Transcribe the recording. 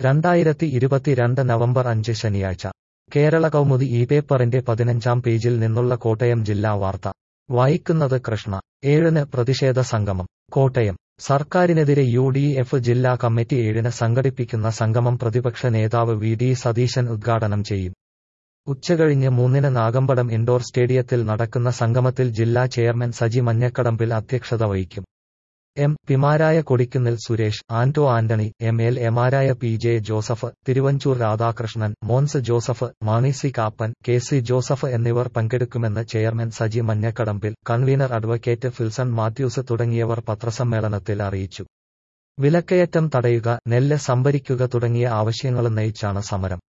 രണ്ടായിരത്തി ഇരുപത്തിരണ്ട് നവംബർ അഞ്ച് ശനിയാഴ്ച കേരള കൗമുദി ഈ പേപ്പറിന്റെ പതിനഞ്ചാം പേജിൽ നിന്നുള്ള കോട്ടയം ജില്ലാ വാർത്ത വായിക്കുന്നത് കൃഷ്ണ ഏഴിന് പ്രതിഷേധ സംഗമം കോട്ടയം സർക്കാരിനെതിരെ യു ഡി എഫ് ജില്ലാ കമ്മിറ്റി ഏഴിന് സംഘടിപ്പിക്കുന്ന സംഗമം പ്രതിപക്ഷ നേതാവ് വി ഡി സതീശൻ ഉദ്ഘാടനം ചെയ്യും ഉച്ചകഴിഞ്ഞ് മൂന്നിന് നാഗമ്പടം ഇൻഡോർ സ്റ്റേഡിയത്തിൽ നടക്കുന്ന സംഗമത്തിൽ ജില്ലാ ചെയർമാൻ സജി മഞ്ഞക്കടമ്പിൽ അധ്യക്ഷത വഹിക്കും എം പിമാരായ കൊടിക്കുന്നിൽ സുരേഷ് ആന്റോ ആന്റണി എം എൽ എമാരായ P J Joseph Thiruvanchoor Radhakrishnan Mons Joseph Mani C Kappan K C Joseph എന്നിവർ പങ്കെടുക്കുമെന്ന് chairman Saji Manjakadambil convener advocate Filson Mathews തുടങ്ങിയവർ പത്രസമ്മേളനത്തിൽ അറിയിച്ചു വിലക്കയറ്റം തടയുക നെല്ല് സംഭരിക്കുക തുടങ്ങിയ ആവശ്യങ്ങളുന്നയിച്ചാണ് സമരം